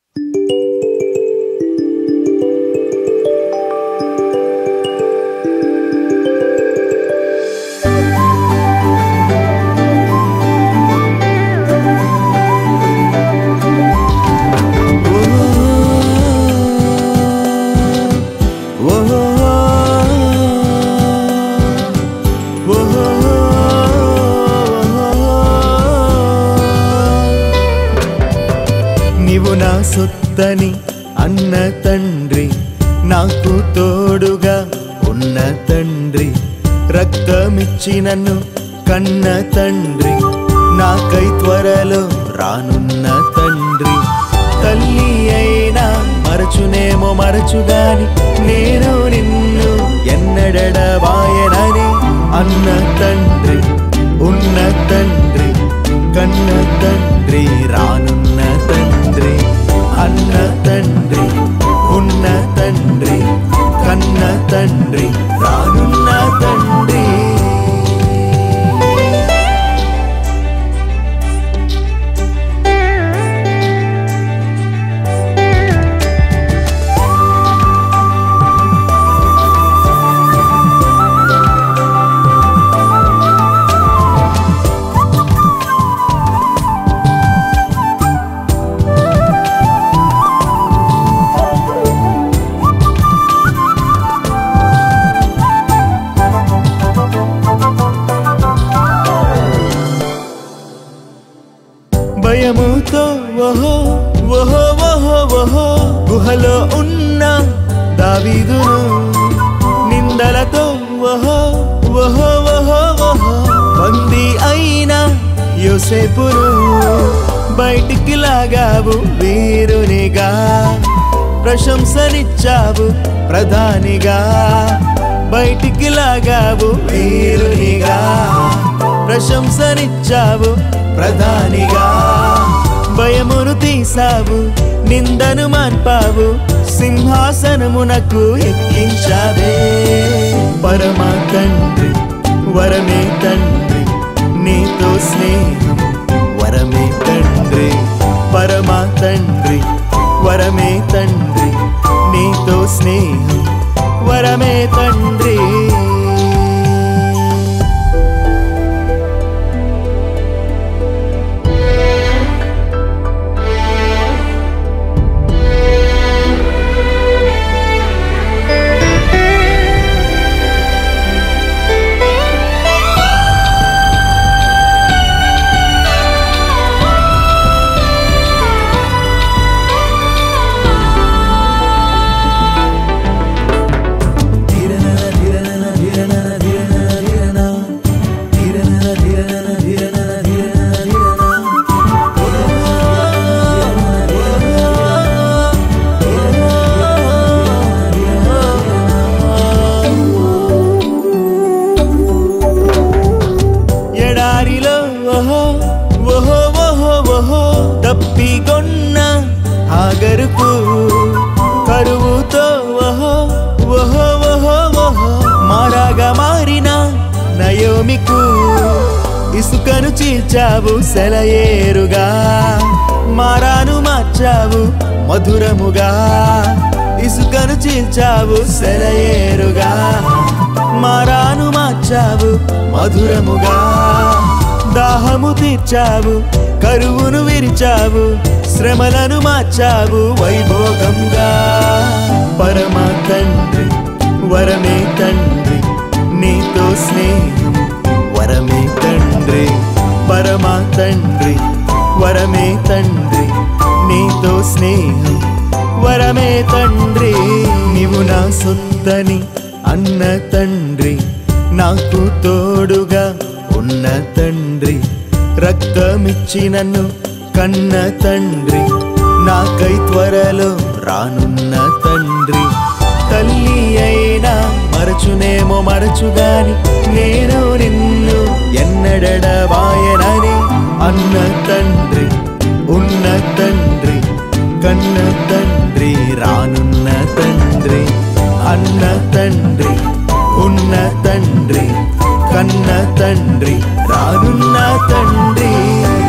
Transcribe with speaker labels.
Speaker 1: నీవు నా సొత్తని అన్న తండ్రి నాకు తోడుగా ఉన్న తండ్రి రక్తమిచ్చి నన్ను కన్న తండ్రి నాకై త్వరలో రానున్న తండ్రి తల్లి అయినా మరచునేమో మరచుగాని నేను నిన్ను ఎన్నడడవాయనని అన్న తండ్రి ఉన్న తండ్రి కన్న తండ్రి రానున్న తండ్రి అన్న తండ్రి ఉన్న తండ్రి కన్న తండ్రి రానున్న తండ్రి భయముతో ఓహో ఓహో ఓహో ఓహో గుహలో ఉన్న దావీదును నిందలతో ఓహో ఓహో ఓహో ఓహో బందీ అయిన యోసేపును బయటికి లాగావు వీరునిగా ప్రశంసనిచ్చావు ప్రధానిగా బయటికి లాగావు వీరునిగా ప్రశంసనిచ్చావు ప్రధానిగా భయమును తీసావు నిందను మాన్పావు సింహాసనమునకు ఎక్కించావే పరమా తండ్రి వరమే తండ్రి నీతో స్నేహం వరమే తండ్రి పరమా తండ్రి వరమే తండ్రి నీతో స్నేహం వరమే తండ్రి ఎడారిలో ఓహో ఓహో ఓహో ఓహో తప్పికొన్న ఆగరుకు కరువుతో ఓహో ఓహో ఓహో ఓహో మారాగా మారిన నయోమికు ఇసుకను చీల్చావు సెలయేరుగా మారాను మార్చావు మధురముగా ఇసుకను చీల్చావు సెలయేరుగా మారాను మార్చావు మధురముగా దాహము తీర్చావు కరువును విరిచావు శ్రమలను మార్చావు వైభోగంగా పరమా తండ్రి వరమే తండ్రి నీతో స్నేహం వరమే తండ్రి పరమా తండ్రి వరమే తండ్రి నీతో స్నేహం వరమే తండ్రి నీవు నా సొత్తని అన్న తండ్రి నాకు తోడుగా ఉన్న తండ్రి రక్తమిచ్చి నన్ను కన్న తండ్రి నాకై త్వరలో రానున్న తండ్రి తల్లి అయినా మరచునేమో మరచుగాని నేను నిన్ను ఎన్నడడవాయనని అన్న తండ్రి ఉన్న తండ్రి కన్న తండ్రి రానున్న తండ్రి అన్న తండ్రి ఉన్న తండ్రి కన్న తండ్రి రానున్న తండ్రి